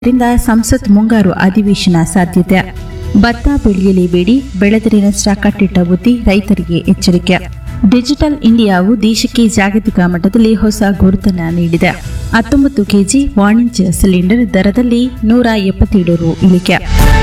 ರಿಂದ ಸಂಸತ್ ಮುಂಗಾರು ಅಧಿವೇಶನ ಸಾಧ್ಯತೆ ಭತ್ತ ಬೆಳೆಯಲೇಬೇಡಿ ಬೆಳೆದರೆ ನಷ್ಟ ಕಟ್ಟಿಟ್ಟ ಬುದ್ಧಿ ರೈತರಿಗೆ ಎಚ್ಚರಿಕೆ ಡಿಜಿಟಲ್ ಇಂಡಿಯಾವು ದೇಶಕ್ಕೆ ಜಾಗತಿಕ ಮಟ್ಟದಲ್ಲಿ ಹೊಸ ಗುರುತನ್ನ ನೀಡಿದೆ ಹತ್ತೊಂಬತ್ತು ಕೆಜಿ ವಾಣಿಜ್ಯ ಸಿಲಿಂಡರ್ ದರದಲ್ಲಿ ನೂರ ಎಪ್ಪತ್ತೇಳು ರು ಇಳಿಕೆ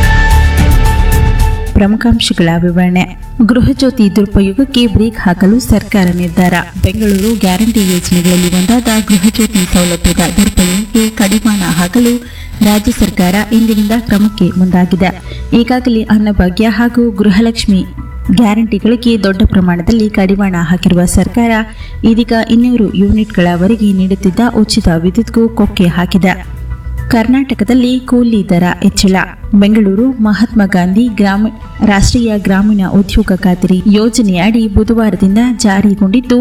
ಪ್ರಮುಖಾಂಶಗಳ ವಿವರಣೆ ಗೃಹಜ್ಯೋತಿ ದುರುಪಯೋಗಕ್ಕೆ ಬ್ರೇಕ್ ಹಾಕಲು ಸರ್ಕಾರ ನಿರ್ಧಾರ ಬೆಂಗಳೂರು ಗ್ಯಾರಂಟಿ ಯೋಜನೆಗಳಲ್ಲಿ ಒಂದಾದ ಗೃಹಜ್ಯೋತಿ ಸೌಲಭ್ಯದ ದುರುಪಯೋಗಕ್ಕೆ ಕಡಿವಾಣ ಹಾಕಲು ರಾಜ್ಯ ಸರ್ಕಾರ ಇಂದಿನಿಂದ ಕ್ರಮಕ್ಕೆ ಮುಂದಾಗಿದೆ ಈಗಾಗಲೇ ಅನ್ನಭಾಗ್ಯ ಹಾಗೂ ಗೃಹಲಕ್ಷ್ಮಿ ಗ್ಯಾರಂಟಿಗಳಿಗೆ ದೊಡ್ಡ ಪ್ರಮಾಣದಲ್ಲಿ ಕಡಿವಾಣ ಹಾಕಿರುವ ಸರ್ಕಾರ ಇದೀಗ ಇನ್ನೂರು ಯೂನಿಟ್ಗಳವರೆಗೆ ನೀಡುತ್ತಿದ್ದ ಉಚಿತ ವಿದ್ಯುತ್ಗೂ ಕೊಕ್ಕೆ ಹಾಕಿದೆ ಕರ್ನಾಟಕದಲ್ಲಿ ಕೂಲಿ ದರ ಹೆಚ್ಚಳ ಬೆಂಗಳೂರು ಮಹಾತ್ಮ ಗಾಂಧಿ ಗ್ರಾಮ ರಾಷ್ಟ್ರೀಯ ಗ್ರಾಮೀಣ ಉದ್ಯೋಗ ಖಾತರಿ ಯೋಜನೆಯಡಿ ಬುಧವಾರದಿಂದ ಜಾರಿಗೊಂಡಿದ್ದು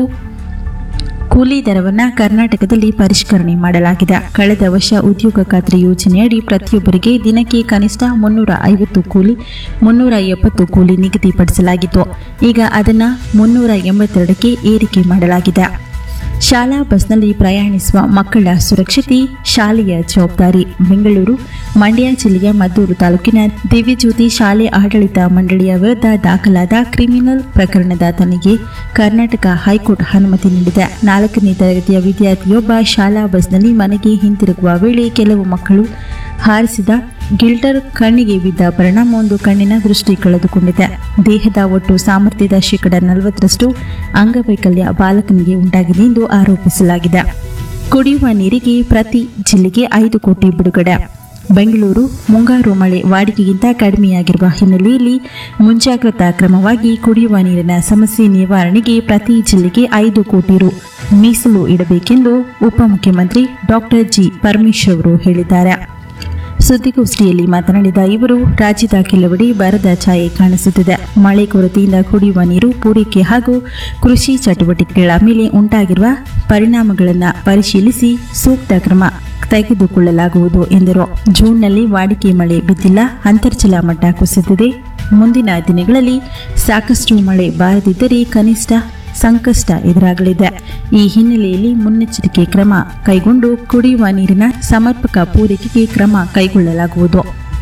ಕೂಲಿ ದರವನ್ನು ಕರ್ನಾಟಕದಲ್ಲಿ ಪರಿಷ್ಕರಣೆ ಮಾಡಲಾಗಿದೆ ಕಳೆದ ವರ್ಷ ಉದ್ಯೋಗ ಖಾತ್ರಿ ಯೋಜನೆಯಡಿ ಪ್ರತಿಯೊಬ್ಬರಿಗೆ ದಿನಕ್ಕೆ ಕನಿಷ್ಠ ಮುನ್ನೂರ ಐವತ್ತು ಕೂಲಿ ಮುನ್ನೂರ ಎಪ್ಪತ್ತು ಕೂಲಿ ನಿಗದಿಪಡಿಸಲಾಗಿತ್ತು ಈಗ ಅದನ್ನು ಮುನ್ನೂರ ಎಂಬತ್ತೆರಡಕ್ಕೆ ಏರಿಕೆ ಮಾಡಲಾಗಿದೆ ಶಾಲಾ ಬಸ್ನಲ್ಲಿ ಪ್ರಯಾಣಿಸುವ ಮಕ್ಕಳ ಸುರಕ್ಷತೆ ಶಾಲೆಯ ಜವಾಬ್ದಾರಿ ಬೆಂಗಳೂರು ಮಂಡ್ಯ ಜಿಲ್ಲೆಯ ಮದ್ದೂರು ತಾಲೂಕಿನ ದಿವ್ಯಜ್ಯೋತಿ ಶಾಲೆ ಆಡಳಿತ ಮಂಡಳಿಯ ವಿರುದ್ಧ ದಾಖಲಾದ ಕ್ರಿಮಿನಲ್ ಪ್ರಕರಣದ ತನಿಖೆ ಕರ್ನಾಟಕ ಹೈಕೋರ್ಟ್ ಅನುಮತಿ ನೀಡಿದೆ ನಾಲ್ಕನೇ ತರಗತಿಯ ವಿದ್ಯಾರ್ಥಿಯೊಬ್ಬ ಶಾಲಾ ಬಸ್ನಲ್ಲಿ ಮನೆಗೆ ಹಿಂತಿರುಗುವ ವೇಳೆ ಕೆಲವು ಮಕ್ಕಳು ಹಾರಿಸಿದ ಗಿಲ್ಟರ್ ಕಣ್ಣಿಗೆ ಬಿದ್ದ ಪರಿಣಾಮ ಒಂದು ಕಣ್ಣಿನ ದೃಷ್ಟಿ ಕಳೆದುಕೊಂಡಿದೆ ದೇಹದ ಒಟ್ಟು ಸಾಮರ್ಥ್ಯದ ಶೇಕಡ ನಲವತ್ತರಷ್ಟು ಅಂಗವೈಕಲ್ಯ ಬಾಲಕನಿಗೆ ಉಂಟಾಗಿದೆ ಎಂದು ಆರೋಪಿಸಲಾಗಿದೆ ಕುಡಿಯುವ ನೀರಿಗೆ ಪ್ರತಿ ಜಿಲ್ಲೆಗೆ ಐದು ಕೋಟಿ ಬಿಡುಗಡೆ ಬೆಂಗಳೂರು ಮುಂಗಾರು ಮಳೆ ವಾಡಿಕೆಗಿಂತ ಕಡಿಮೆಯಾಗಿರುವ ಹಿನ್ನೆಲೆಯಲ್ಲಿ ಮುಂಜಾಗ್ರತಾ ಕ್ರಮವಾಗಿ ಕುಡಿಯುವ ನೀರಿನ ಸಮಸ್ಯೆ ನಿವಾರಣೆಗೆ ಪ್ರತಿ ಜಿಲ್ಲೆಗೆ ಐದು ಕೋಟಿ ರು ಮೀಸಲು ಇಡಬೇಕೆಂದು ಉಪಮುಖ್ಯಮಂತ್ರಿ ಡಾಕ್ಟರ್ ಜಿ ಪರಮೇಶ್ವರ್ ಅವರು ಹೇಳಿದ್ದಾರೆ ಸುದ್ದಿಗೋಷ್ಠಿಯಲ್ಲಿ ಮಾತನಾಡಿದ ಇವರು ರಾಜ್ಯದ ಕೆಲವೆಡೆ ಬರದ ಛಾಯೆ ಕಾಣಿಸುತ್ತಿದೆ ಮಳೆ ಕೊರತೆಯಿಂದ ಕುಡಿಯುವ ನೀರು ಪೂರೈಕೆ ಹಾಗೂ ಕೃಷಿ ಚಟುವಟಿಕೆಗಳ ಮೇಲೆ ಉಂಟಾಗಿರುವ ಪರಿಣಾಮಗಳನ್ನು ಪರಿಶೀಲಿಸಿ ಸೂಕ್ತ ಕ್ರಮ ತೆಗೆದುಕೊಳ್ಳಲಾಗುವುದು ಎಂದರು ಜೂನ್ನಲ್ಲಿ ವಾಡಿಕೆ ಮಳೆ ಬಿದ್ದಿಲ್ಲ ಅಂತರ್ಜಲ ಮಟ್ಟ ಕುಸಿದಿದೆ ಮುಂದಿನ ದಿನಗಳಲ್ಲಿ ಸಾಕಷ್ಟು ಮಳೆ ಬಾರದಿದ್ದರೆ ಕನಿಷ್ಠ ಸಂಕಷ್ಟ ಎದುರಾಗಲಿದೆ ಈ ಹಿನ್ನೆಲೆಯಲ್ಲಿ ಮುನ್ನೆಚ್ಚರಿಕೆ ಕ್ರಮ ಕೈಗೊಂಡು ಕುಡಿಯುವ ನೀರಿನ ಸಮರ್ಪಕ ಪೂರೈಕೆಗೆ ಕ್ರಮ ಕೈಗೊಳ್ಳಲಾಗುವುದು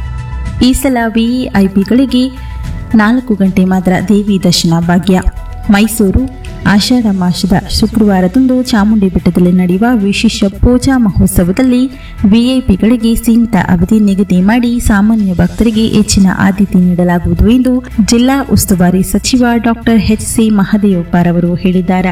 ಈ ಸಲ ವಿಇಐಪಿಗಳಿಗೆ ನಾಲ್ಕು ಗಂಟೆ ಮಾತ್ರ ದೇವಿ ದರ್ಶನ ಭಾಗ್ಯ ಮೈಸೂರು ಆಷಾಢ ಮಾಸದ ಶುಕ್ರವಾರದಂದು ಚಾಮುಂಡಿ ಬೆಟ್ಟದಲ್ಲಿ ನಡೆಯುವ ವಿಶೇಷ ಪೂಜಾ ಮಹೋತ್ಸವದಲ್ಲಿ ವಿಐಪಿಗಳಿಗೆ ಸೀಮಿತ ಅವಧಿ ನಿಗದಿ ಮಾಡಿ ಸಾಮಾನ್ಯ ಭಕ್ತರಿಗೆ ಹೆಚ್ಚಿನ ಆದ್ಯತೆ ನೀಡಲಾಗುವುದು ಎಂದು ಜಿಲ್ಲಾ ಉಸ್ತುವಾರಿ ಸಚಿವ ಡಾಕ್ಟರ್ ಎಚ್ ಸಿ ಮಹದೇವಪ್ಪರವರು ಹೇಳಿದ್ದಾರೆ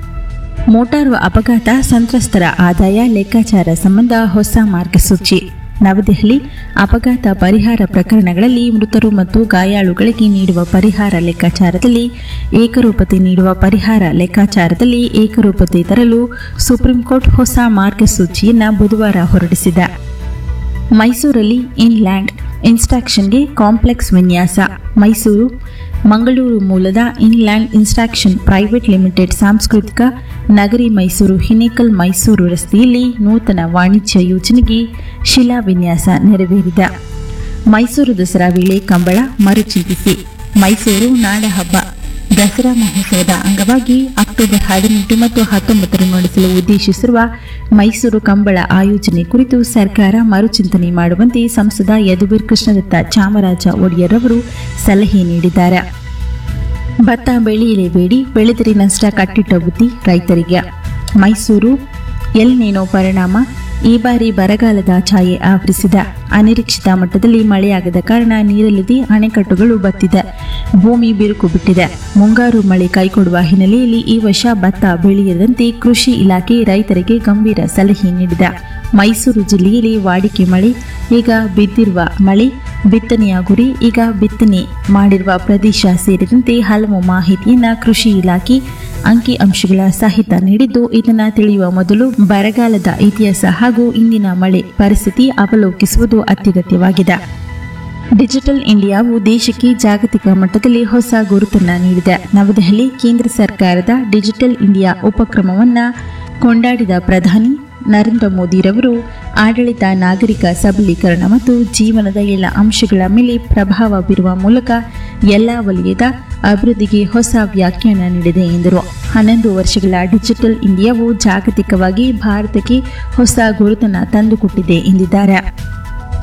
ಮೋಟಾರು ಅಪಘಾತ ಸಂತ್ರಸ್ತರ ಆದಾಯ ಲೆಕ್ಕಾಚಾರ ಸಂಬಂಧ ಹೊಸ ಮಾರ್ಗಸೂಚಿ ನವದೆಹಲಿ ಅಪಘಾತ ಪರಿಹಾರ ಪ್ರಕರಣಗಳಲ್ಲಿ ಮೃತರು ಮತ್ತು ಗಾಯಾಳುಗಳಿಗೆ ನೀಡುವ ಪರಿಹಾರ ಲೆಕ್ಕಾಚಾರದಲ್ಲಿ ಏಕರೂಪತೆ ನೀಡುವ ಪರಿಹಾರ ಲೆಕ್ಕಾಚಾರದಲ್ಲಿ ಏಕರೂಪತೆ ತರಲು ಸುಪ್ರೀಂಕೋರ್ಟ್ ಹೊಸ ಮಾರ್ಗಸೂಚಿಯನ್ನು ಬುಧವಾರ ಹೊರಡಿಸಿದೆ ಮೈಸೂರಲ್ಲಿ ಇನ್ಲ್ಯಾಂಡ್ ಇನ್ಸ್ಟ್ರಾಕ್ಷನ್ಗೆ ಕಾಂಪ್ಲೆಕ್ಸ್ ವಿನ್ಯಾಸ ಮೈಸೂರು ಮಂಗಳೂರು ಮೂಲದ ಇನ್ಲ್ಯಾಂಡ್ ಇನ್ಸ್ಟ್ರಾಕ್ಷನ್ ಪ್ರೈವೇಟ್ ಲಿಮಿಟೆಡ್ ಸಾಂಸ್ಕೃತಿಕ ನಗರಿ ಮೈಸೂರು ಹಿನೇಕಲ್ ಮೈಸೂರು ರಸ್ತೆಯಲ್ಲಿ ನೂತನ ವಾಣಿಜ್ಯ ಯೋಜನೆಗೆ ಶಿಲಾನ್ಯಾಸ ನೆರವೇರಿದೆ ಮೈಸೂರು ದಸರಾ ವೇಳೆ ಕಂಬಳ ಮರುಚಿಂತಿಸಿ ಮೈಸೂರು ನಾಡಹಬ್ಬ ದಸರಾ ಮಹೋತ್ಸವದ ಅಂಗವಾಗಿ ಅಕ್ಟೋಬರ್ ಹದಿನೆಂಟು ಮತ್ತು ಹತ್ತೊಂಬತ್ತರಂದು ನಡೆಸಲು ಉದ್ದೇಶಿಸಿರುವ ಮೈಸೂರು ಕಂಬಳ ಆಯೋಜನೆ ಕುರಿತು ಸರ್ಕಾರ ಮರುಚಿಂತನೆ ಮಾಡುವಂತೆ ಸಂಸದ ಯದುವೀರ್ ಕೃಷ್ಣದತ್ತ ಚಾಮರಾಜ ಒಡೆಯರ್ ಅವರು ಸಲಹೆ ನೀಡಿದ್ದಾರೆ ಭತ್ತ ಬೆಳೆಯಲೇಬೇಡಿ ಬೆಳೆದರೆ ನಷ್ಟ ಕಟ್ಟಿಟ್ಟ ಬುದ್ಧಿ ರೈತರಿಗೆ ಮೈಸೂರು ಎಲ್ ನೀನೋ ಪರಿಣಾಮ ಈ ಬಾರಿ ಬರಗಾಲದ ಛಾಯೆ ಆವರಿಸಿದ ಅನಿರೀಕ್ಷಿತ ಮಟ್ಟದಲ್ಲಿ ಮಳೆಯಾಗದ ಕಾರಣ ನೀರಲ್ಲದೆ ಅಣೆಕಟ್ಟುಗಳು ಬತ್ತಿದೆ ಭೂಮಿ ಬಿರುಕು ಬಿಟ್ಟಿದೆ ಮುಂಗಾರು ಮಳೆ ಕೈಕೊಡುವ ಹಿನ್ನೆಲೆಯಲ್ಲಿ ಈ ವರ್ಷ ಭತ್ತ ಬೆಳೆಯದಂತೆ ಕೃಷಿ ಇಲಾಖೆ ರೈತರಿಗೆ ಗಂಭೀರ ಸಲಹೆ ನೀಡಿದೆ ಮೈಸೂರು ಜಿಲ್ಲೆಯಲ್ಲಿ ವಾಡಿಕೆ ಮಳೆ ಈಗ ಬಿದ್ದಿರುವ ಮಳೆ ಬಿತ್ತನೆಯ ಗುರಿ ಈಗ ಬಿತ್ತನೆ ಮಾಡಿರುವ ಪ್ರದೇಶ ಸೇರಿದಂತೆ ಹಲವು ಮಾಹಿತಿಯನ್ನ ಕೃಷಿ ಇಲಾಖೆ ಅಂಕಿ ಅಂಶಗಳ ಸಹಿತ ನೀಡಿದ್ದು ಇದನ್ನು ತಿಳಿಯುವ ಮೊದಲು ಬರಗಾಲದ ಇತಿಹಾಸ ಹಾಗೂ ಇಂದಿನ ಮಳೆ ಪರಿಸ್ಥಿತಿ ಅವಲೋಕಿಸುವುದು ಅತ್ಯಗತ್ಯವಾಗಿದೆ ಡಿಜಿಟಲ್ ಇಂಡಿಯಾವು ದೇಶಕ್ಕೆ ಜಾಗತಿಕ ಮಟ್ಟದಲ್ಲಿ ಹೊಸ ಗುರುತನ್ನ ನೀಡಿದೆ ನವದೆಹಲಿ ಕೇಂದ್ರ ಸರ್ಕಾರದ ಡಿಜಿಟಲ್ ಇಂಡಿಯಾ ಉಪಕ್ರಮವನ್ನು ಕೊಂಡಾಡಿದ ಪ್ರಧಾನಿ ನರೇಂದ್ರ ಮೋದಿರವರು ಆಡಳಿತ ನಾಗರಿಕ ಸಬಲೀಕರಣ ಮತ್ತು ಜೀವನದ ಎಲ್ಲ ಅಂಶಗಳ ಮೇಲೆ ಪ್ರಭಾವ ಬೀರುವ ಮೂಲಕ ಎಲ್ಲ ವಲಯದ ಅಭಿವೃದ್ಧಿಗೆ ಹೊಸ ವ್ಯಾಖ್ಯಾನ ನೀಡಿದೆ ಎಂದರು ಹನ್ನೊಂದು ವರ್ಷಗಳ ಡಿಜಿಟಲ್ ಇಂಡಿಯಾವು ಜಾಗತಿಕವಾಗಿ ಭಾರತಕ್ಕೆ ಹೊಸ ಗುರುತನ್ನು ತಂದುಕೊಟ್ಟಿದೆ ಎಂದಿದ್ದಾರೆ